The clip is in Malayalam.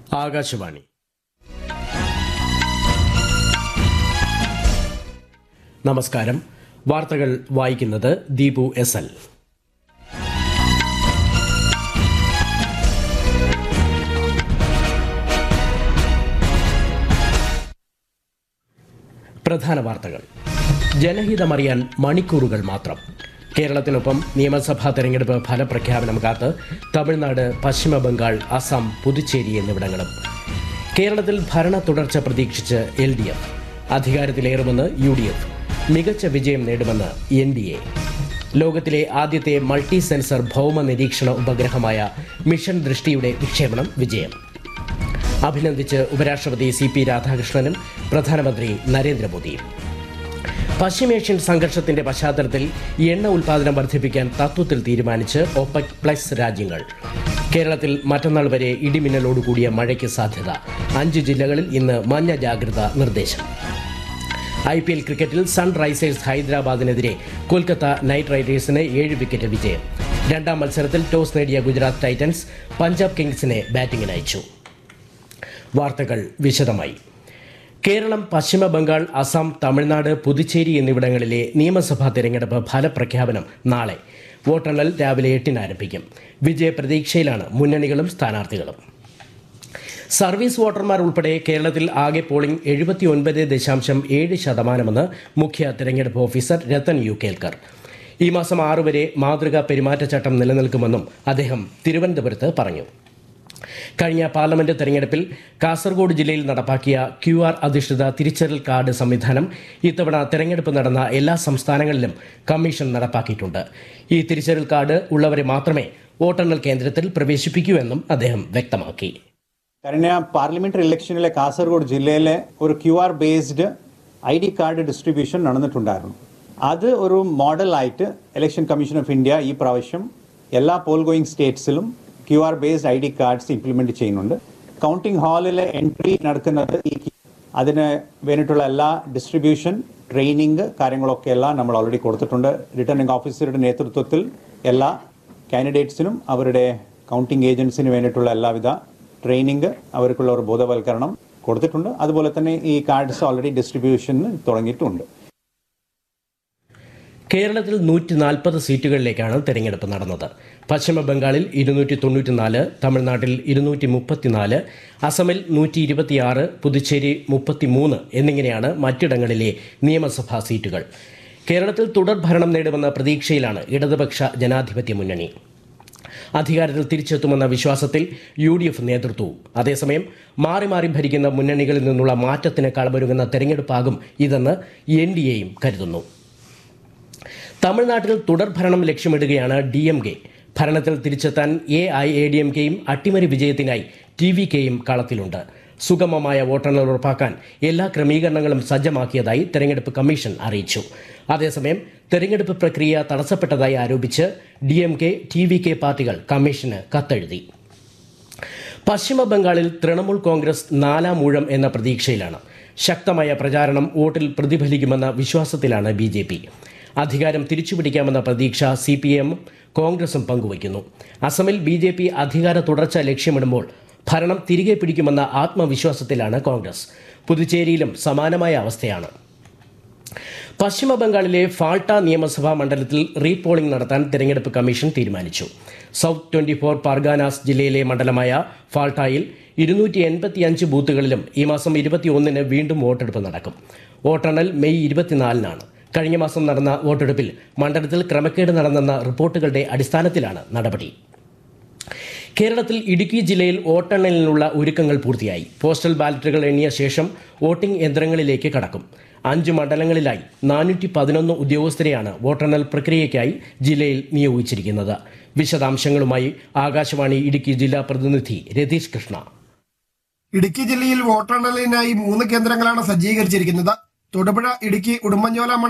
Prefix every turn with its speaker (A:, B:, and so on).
A: ആകാശവാണി നമസ്കാരം വാർത്തകൾ വായിക്കുന്നത് ദീപു എസ് എൽ പ്രധാന വാർത്തകൾ ജനഹിതമറിയാൻ മണിക്കൂറുകൾ മാത്രം കേരളത്തിനൊപ്പം നിയമസഭാ തെരഞ്ഞെടുപ്പ് ഫലപ്രഖ്യാപനം കാത്ത് തമിഴ്നാട് പശ്ചിമ ബംഗാൾ അസം പുതുച്ചേരി എന്നിവിടങ്ങളും കേരളത്തിൽ ഭരണ തുടർച്ച പ്രതീക്ഷിച്ച് എൽ ഡി എഫ് അധികാരത്തിലേറുമെന്ന് യു ഡി എഫ് മികച്ച വിജയം നേടുമെന്ന് എൻ ഡി എ ലോകത്തിലെ ആദ്യത്തെ മൾട്ടി സെൻസർ ഭൗമ നിരീക്ഷണ ഉപഗ്രഹമായ മിഷൻ ദൃഷ്ടിയുടെ വിക്ഷേപണം വിജയം അഭിനന്ദിച്ച് ഉപരാഷ്ട്രപതി സി പി രാധാകൃഷ്ണനും പ്രധാനമന്ത്രി നരേന്ദ്രമോദിയും പശ്ചിമേഷ്യൻ സംഘർഷത്തിന്റെ പശ്ചാത്തലത്തിൽ എണ്ണ ഉൽപാദനം വർദ്ധിപ്പിക്കാൻ തത്വത്തിൽ തീരുമാനിച്ച് ഒപെക് പ്ലസ് രാജ്യങ്ങൾ കേരളത്തിൽ മറ്റന്നാൾ വരെ ഇടിമിന്നലോടുകൂടിയ മഴയ്ക്ക് സാധ്യത അഞ്ച് ജില്ലകളിൽ ഇന്ന് മഞ്ഞ ജാഗ്രത നിർദ്ദേശം ഐ പി എൽ ക്രിക്കറ്റിൽ സൺറൈസേഴ്സ് ഹൈദരാബാദിനെതിരെ കൊൽക്കത്ത നൈറ്റ് റൈഡേഴ്സിന് ഏഴ് വിക്കറ്റ് വിജയം രണ്ടാം മത്സരത്തിൽ ടോസ് നേടിയ ഗുജറാത്ത് ടൈറ്റൻസ് പഞ്ചാബ് കിങ്സിനെ ബാറ്റിംഗിന് അയച്ചു വാർത്തകൾ വിശദമായി കേരളം പശ്ചിമ ബംഗാൾ അസം തമിഴ്നാട് പുതുച്ചേരി എന്നിവിടങ്ങളിലെ നിയമസഭാ തെരഞ്ഞെടുപ്പ് ഫലപ്രഖ്യാപനം നാളെ വോട്ടെണ്ണൽ രാവിലെ എട്ടിന് ആരംഭിക്കും വിജയപ്രതീക്ഷയിലാണ് മുന്നണികളും സ്ഥാനാർത്ഥികളും സർവീസ് വോട്ടർമാർ ഉൾപ്പെടെ കേരളത്തിൽ ആകെ പോളിംഗ് എഴുപത്തി ഒൻപത് ദശാംശം ഏഴ് ശതമാനമെന്ന് മുഖ്യ തെരഞ്ഞെടുപ്പ് ഓഫീസർ രത്തൻ യു കേൽക്കർ ഈ മാസം ആറ് വരെ മാതൃകാ പെരുമാറ്റച്ചട്ടം നിലനിൽക്കുമെന്നും അദ്ദേഹം തിരുവനന്തപുരത്ത് പറഞ്ഞു കഴിഞ്ഞ പാർലമെന്റ് തെരഞ്ഞെടുപ്പിൽ കാസർഗോഡ് ജില്ലയിൽ നടപ്പാക്കിയ ക്യു ആർ അധിഷ്ഠിത തിരിച്ചറിയൽ കാർഡ് സംവിധാനം ഇത്തവണ തെരഞ്ഞെടുപ്പ് നടന്ന എല്ലാ സംസ്ഥാനങ്ങളിലും കമ്മീഷൻ നടപ്പാക്കിയിട്ടുണ്ട് ഈ തിരിച്ചറിയൽ കാർഡ് ഉള്ളവരെ മാത്രമേ വോട്ടെണ്ണൽ കേന്ദ്രത്തിൽ പ്രവേശിപ്പിക്കൂ എന്നും അദ്ദേഹം വ്യക്തമാക്കി
B: കഴിഞ്ഞ പാർലമെന്ററി ഇലക്ഷനിലെ കാസർഗോഡ് ജില്ലയിലെ ഒരു Q R based I D card distribution നടന്നിട്ടുണ്ടായിരുന്നു അത് ഒരു മോഡലായിട്ട് ഇലക്ഷൻ കമ്മീഷൻ ഓഫ് ഇന്ത്യ ഈ പ്രാവശ്യം എല്ലാ പോൾ ഗോയിങ് സ്റ്റേറ്റ്സിലും Q R based I D cards implement ചെയ്യുന്നുണ്ട് കൗണ്ടിംഗ് ഹാളിലെ എൻട്രി നടക്കുന്നത് ഈ അതിന് വേണ്ടിയിട്ടുള്ള എല്ലാ ഡിസ്ട്രിബ്യൂഷൻ ട്രെയിനിങ് കാര്യങ്ങളൊക്കെ എല്ലാം നമ്മൾ ഓൾറെഡി കൊടുത്തിട്ടുണ്ട് റിട്ടേണിംഗ് ഓഫീസറുടെ നേതൃത്വത്തിൽ എല്ലാ കാൻഡിഡേറ്റ്സിനും അവരുടെ കൗണ്ടിംഗ് ഏജൻസിന് വേണ്ടിയിട്ടുള്ള എല്ലാവിധ ട്രെയിനിങ് അവർക്കുള്ള ഒരു ബോധവൽക്കരണം കൊടുത്തിട്ടുണ്ട് അതുപോലെ തന്നെ ഈ കാർഡ്സ് ഓൾറെഡി ഡിസ്ട്രിബ്യൂഷന് തുടങ്ങിയിട്ടുണ്ട്
A: കേരളത്തിൽ നൂറ്റി നാൽപ്പത് സീറ്റുകളിലേക്കാണ് തെരഞ്ഞെടുപ്പ് നടന്നത് പശ്ചിമ ബംഗാളിൽ ഇരുന്നൂറ്റി തൊണ്ണൂറ്റിനാല് തമിഴ്നാട്ടിൽ ഇരുന്നൂറ്റി മുപ്പത്തിനാല് അസമിൽ നൂറ്റി ഇരുപത്തിയാറ് പുതുച്ചേരി മുപ്പത്തിമൂന്ന് എന്നിങ്ങനെയാണ് മറ്റിടങ്ങളിലെ നിയമസഭാ സീറ്റുകൾ കേരളത്തിൽ തുടർ ഭരണം നേടുമെന്ന പ്രതീക്ഷയിലാണ് ഇടതുപക്ഷ ജനാധിപത്യ മുന്നണി അധികാരത്തിൽ തിരിച്ചെത്തുമെന്ന വിശ്വാസത്തിൽ യു ഡി എഫ് നേതൃത്വവും അതേസമയം മാറി മാറി ഭരിക്കുന്ന മുന്നണികളിൽ നിന്നുള്ള മാറ്റത്തിന് കളമൊരുങ്ങുന്ന തെരഞ്ഞെടുപ്പാകും ഇതെന്ന് എൻ ഡി എയും കരുതുന്നു തമിഴ്നാട്ടിൽ തുടർ ഭരണം ലക്ഷ്യമിടുകയാണ് ഡി എം കെ ഭരണത്തിൽ തിരിച്ചെത്താൻ A I A D M കെയും അട്ടിമറി വിജയത്തിനായി ടി വി കെയും കളത്തിലുണ്ട് സുഗമമായ വോട്ടെണ്ണൽ ഉറപ്പാക്കാൻ എല്ലാ ക്രമീകരണങ്ങളും സജ്ജമാക്കിയതായി തെരഞ്ഞെടുപ്പ് കമ്മീഷൻ അറിയിച്ചു അതേസമയം തെരഞ്ഞെടുപ്പ് പ്രക്രിയ തടസ്സപ്പെട്ടതായി ആരോപിച്ച് D M K T V K പാർട്ടികൾ കമ്മീഷന് കത്തെഴുതി പശ്ചിമ ബംഗാളിൽ തൃണമൂൽ കോൺഗ്രസ് നാലാം ഊഴം എന്ന പ്രതീക്ഷയിലാണ് ശക്തമായ പ്രചാരണം വോട്ടിൽ പ്രതിഫലിക്കുമെന്ന വിശ്വാസത്തിലാണ് ബി ജെ പി അധികാരം തിരിച്ചുപിടിക്കാമെന്ന പ്രതീക്ഷ സി പി എം കോൺഗ്രസും പങ്കുവയ്ക്കുന്നു അസമിൽ ബി ജെ പി അധികാര തുടർച്ച ലക്ഷ്യമിടുമ്പോൾ ഭരണം തിരികെ പിടിക്കുമെന്ന ആത്മവിശ്വാസത്തിലാണ് കോൺഗ്രസ് പുതുച്ചേരിയിലും സമാനമായ അവസ്ഥയാണ് പശ്ചിമ ബംഗാളിലെ ഫാൾട്ട നിയമസഭാ മണ്ഡലത്തിൽ റീപോളിംഗ് നടത്താൻ തെരഞ്ഞെടുപ്പ് കമ്മീഷൻ തീരുമാനിച്ചു സൗത്ത് ട്വന്റി ഫോർ പാർഗാനാസ് ജില്ലയിലെ മണ്ഡലമായ ഫാൾട്ടായിൽ ഇരുന്നൂറ്റി എൺപത്തിയഞ്ച് ബൂത്തുകളിലും ഈ മാസം ഇരുപത്തിയൊന്നിന് വീണ്ടും വോട്ടെടുപ്പ് നടക്കും വോട്ടെണ്ണൽ മെയ് ഇരുപത്തിനാലിനാണ് കഴിഞ്ഞ മാസം നടന്ന വോട്ടെടുപ്പിൽ മണ്ഡലത്തിൽ ക്രമക്കേട് നടന്നെന്ന റിപ്പോർട്ടുകളുടെ അടിസ്ഥാനത്തിലാണ് നടപടി കേരളത്തിൽ ഇടുക്കി ജില്ലയിൽ വോട്ടെണ്ണലിനുള്ള ഒരുക്കങ്ങൾ പൂർത്തിയായി പോസ്റ്റൽ ബാലറ്റുകൾ എണ്ണിയ ശേഷം വോട്ടിംഗ് യന്ത്രങ്ങളിലേക്ക് കടക്കും അഞ്ച് മണ്ഡലങ്ങളിലായി നാനൂറ്റി പതിനൊന്ന് ഉദ്യോഗസ്ഥരെയാണ് വോട്ടെണ്ണൽ പ്രക്രിയയ്ക്കായി ജില്ലയിൽ നിയോഗിച്ചിരിക്കുന്നത് വിശദാംശങ്ങളുമായി ആകാശവാണി ഇടുക്കി ജില്ലാ പ്രതിനിധി രതീഷ് കൃഷ്ണ
C: ഇടുക്കി ജില്ലയിൽ വോട്ടെണ്ണലിനായി മൂന്ന് കേന്ദ്രങ്ങളാണ് സജ്ജീകരിച്ചിരിക്കുന്നത് തൊടുപുഴ ഇടുക്കി ഉടുമ്പൻചോല